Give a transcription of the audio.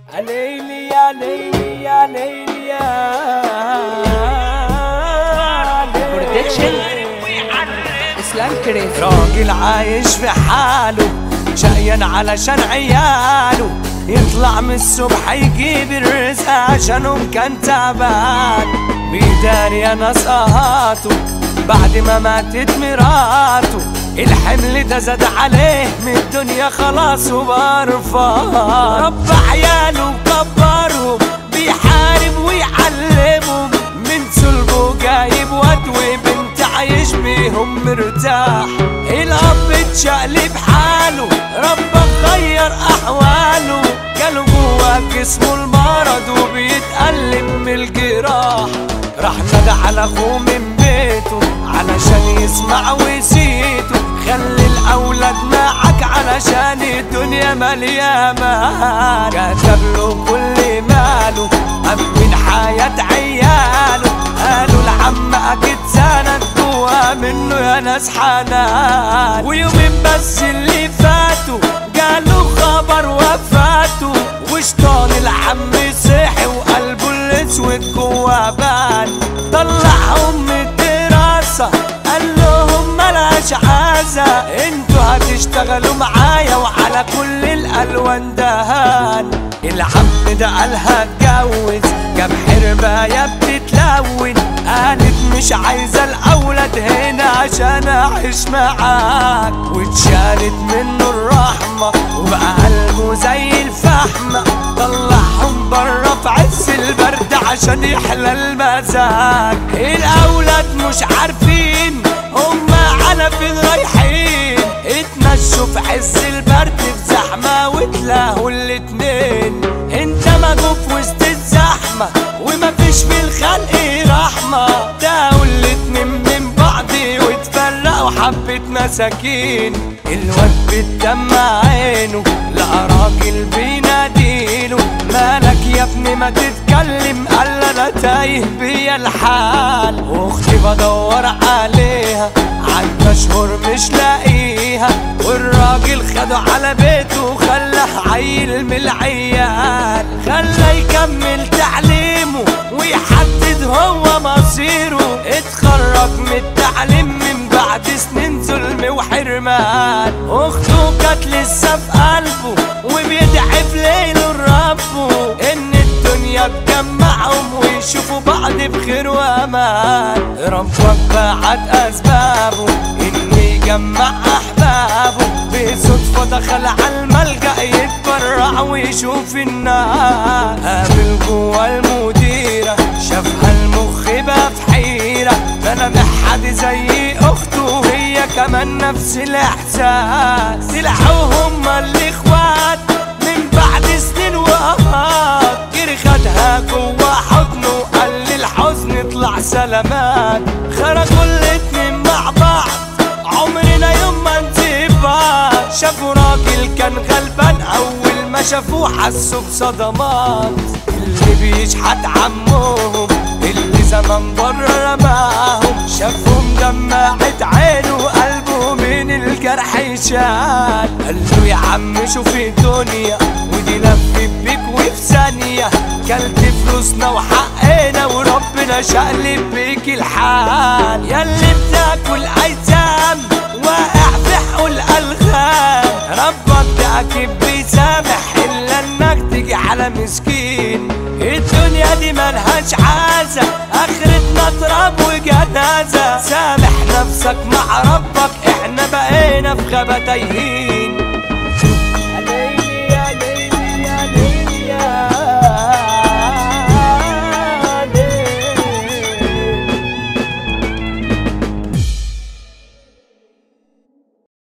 ليلي يا ليلي يا ليلي يا Production. اسلام كريز راجل عايش في حاله شقيان علشان عياله يطلع من الصبح يجيب الرزق عشانهم كان تعبان بيدار يا ناس قهاته بعد ما ماتت مراته الحمل ده زاد عليه من الدنيا خلاص وبرفان رب عياله وكبرهم بيحارب ويعلمهم من صلبه جايب واد وبنت عايش بيهم مرتاح الاب اتشقلب حاله ربك غير احواله جاله جوا جسمه المرض وبيتألم من الجراح راح نادى على اخوه من بيته علشان يسمع ويسيته خلي الاولاد معك علشان الدنيا مليانه مان كتب له كل ماله امن حياه عياله قالوا العم اكيد سند جوا منه يا ناس حنان ويومين بس اللي فاتوا جاله خبر وفاته وشطان العم صحي وقلبه الاسود جوا بان طلعهم من الدراسة قال لهم ملاش عازة انتوا هتشتغلوا معايا وعلى كل الالوان دهان العم ده قالها اتجوز جاب حرباية بتتلون قالت مش عايزة الأولاد هنا عشان أعيش معاك واتشالت منه الرحمة وبقى قلبه زي الفحمة طلعهم برا في عز البرد عشان يحلى المزاج الأولاد مش عارفين هما على فين رايحين اتمشوا في عز البرد في زحمة وتلاقوا الاتنين انت مجوب في وسط الزحمة ومفيش في الخلق رحمة تاقوا الاتنين من بعض واتفرقوا حبة مساكين الواد بتدمع عينه لقى راجل بيناديله مالك يا ابني ما تتكلم قال انا تايه بيا الحال واختي بدور عليها عدى شهور مش لاقيها والراجل خده على بيته وخلاه عيل من العيال خلاه يكمل تعليمه ويحدد هو مصيره اتخرج من التعليم من بعد سنين ظلم وحرمان اخته كانت لسه في قلبه وبيدعي في ليله لربه ان الدنيا تجمعهم ويشوفوا بعض بخير وامان ربك بعت اسبابه ان يجمع احبابه بصدفة دخل على الملجأ يتبرع ويشوف الناس قابل جوا المديرة شافها المخ بقى في حيرة ده انا محد زي اخته وهي كمان نفس الاحساس طلعوا هما الاخوات من بعد سنين وقهات جري خدها جوا حضنه قال لي الحزن اطلع سلامات خرجوا الاتنين مع بعض عمرنا يوم ما نسيب بعض شافوا راجل كان غلبان اول ما شافوه حسوا بصدمات اللي بيشحت عمهم اللي زمان بره رماهم شافهم دمعت عينه وقلبه من الجرح شال قال له يا عم شوف الدنيا ودي لفت بيك وفي ثانية كلت فلوسنا وحقنا وربنا شقلب بيك الحال ياللي بتاكل ايتام واقع في حقول الالغام ربك ده اكيد بيسامح الا انك تيجي على مسكين الدنيا دي ملهاش عازة اخرتنا تراب وجنازة سامح نفسك مع ربك احنا بقينا في غابة تايهين